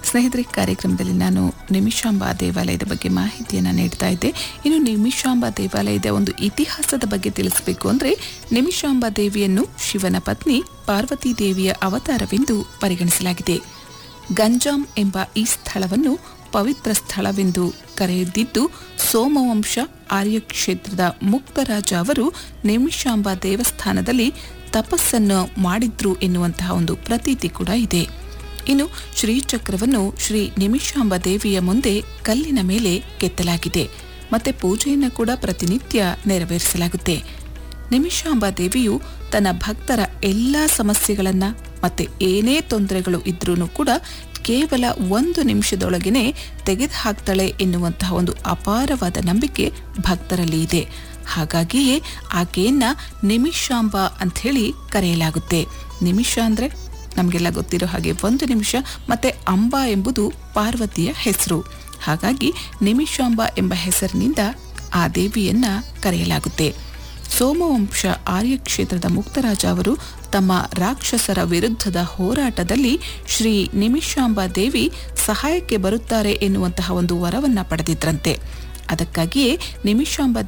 ಸ್ನೇಹಿತರೆ ಕಾರ್ಯಕ್ರಮದಲ್ಲಿ ನಾನು ನಿಮಿಷಾಂಬ ದೇವಾಲಯದ ಬಗ್ಗೆ ಮಾಹಿತಿಯನ್ನು ನೀಡ್ತಾ ಇದ್ದೆ ಇನ್ನು ನಿಮಿಷಾಂಬ ದೇವಾಲಯದ ಒಂದು ಇತಿಹಾಸದ ಬಗ್ಗೆ ತಿಳಿಸಬೇಕು ಅಂದರೆ ನಿಮಿಷಾಂಬ ದೇವಿಯನ್ನು ಶಿವನ ಪತ್ನಿ ಪಾರ್ವತಿ ದೇವಿಯ ಅವತಾರವೆಂದು ಪರಿಗಣಿಸಲಾಗಿದೆ ಗಂಜಾಂ ಎಂಬ ಈ ಸ್ಥಳವನ್ನು ಪವಿತ್ರ ಸ್ಥಳವೆಂದು ಕರೆದಿದ್ದು ಸೋಮವಂಶ ಆರ್ಯಕ್ಷೇತ್ರದ ಮುಕ್ತರಾಜ ಅವರು ನಿಮಿಷಾಂಬ ದೇವಸ್ಥಾನದಲ್ಲಿ ತಪಸ್ಸನ್ನು ಮಾಡಿದ್ರು ಎನ್ನುವಂತಹ ಒಂದು ಪ್ರತೀತಿ ಕೂಡ ಇದೆ ಇನ್ನು ಶ್ರೀಚಕ್ರವನ್ನು ಶ್ರೀ ನಿಮಿಷಾಂಬ ದೇವಿಯ ಮುಂದೆ ಕಲ್ಲಿನ ಮೇಲೆ ಕೆತ್ತಲಾಗಿದೆ ಮತ್ತೆ ಪೂಜೆಯನ್ನು ಕೂಡ ಪ್ರತಿನಿತ್ಯ ನೆರವೇರಿಸಲಾಗುತ್ತೆ ನಿಮಿಷಾಂಬ ದೇವಿಯು ತನ್ನ ಭಕ್ತರ ಎಲ್ಲ ಸಮಸ್ಯೆಗಳನ್ನ ಮತ್ತೆ ಏನೇ ತೊಂದರೆಗಳು ಇದ್ರೂ ಕೂಡ ಕೇವಲ ಒಂದು ನಿಮಿಷದೊಳಗೇನೆ ತೆಗೆದುಹಾಕ್ತಾಳೆ ಎನ್ನುವಂತಹ ಒಂದು ಅಪಾರವಾದ ನಂಬಿಕೆ ಭಕ್ತರಲ್ಲಿ ಇದೆ ಹಾಗಾಗಿಯೇ ಆಕೆಯನ್ನ ನಿಮಿಷಾಂಬ ಅಂಥೇಳಿ ಕರೆಯಲಾಗುತ್ತೆ ನಿಮಿಷ ಅಂದ್ರೆ ನಮಗೆಲ್ಲ ಗೊತ್ತಿರೋ ಹಾಗೆ ಒಂದು ನಿಮಿಷ ಮತ್ತೆ ಅಂಬಾ ಎಂಬುದು ಪಾರ್ವತಿಯ ಹೆಸರು ಹಾಗಾಗಿ ನಿಮಿಷಾಂಬ ಎಂಬ ಹೆಸರಿನಿಂದ ಆ ದೇವಿಯನ್ನ ಕರೆಯಲಾಗುತ್ತೆ ಸೋಮವಂಶ ಆರ್ಯಕ್ಷೇತ್ರದ ಮುಕ್ತರಾಜ ಅವರು ತಮ್ಮ ರಾಕ್ಷಸರ ವಿರುದ್ಧದ ಹೋರಾಟದಲ್ಲಿ ಶ್ರೀ ನಿಮಿಷಾಂಬ ದೇವಿ ಸಹಾಯಕ್ಕೆ ಬರುತ್ತಾರೆ ಎನ್ನುವಂತಹ ಒಂದು ವರವನ್ನ ಪಡೆದಿದ್ರಂತೆ ಅದಕ್ಕಾಗಿಯೇ ನಿಮಿಷಾಂಬ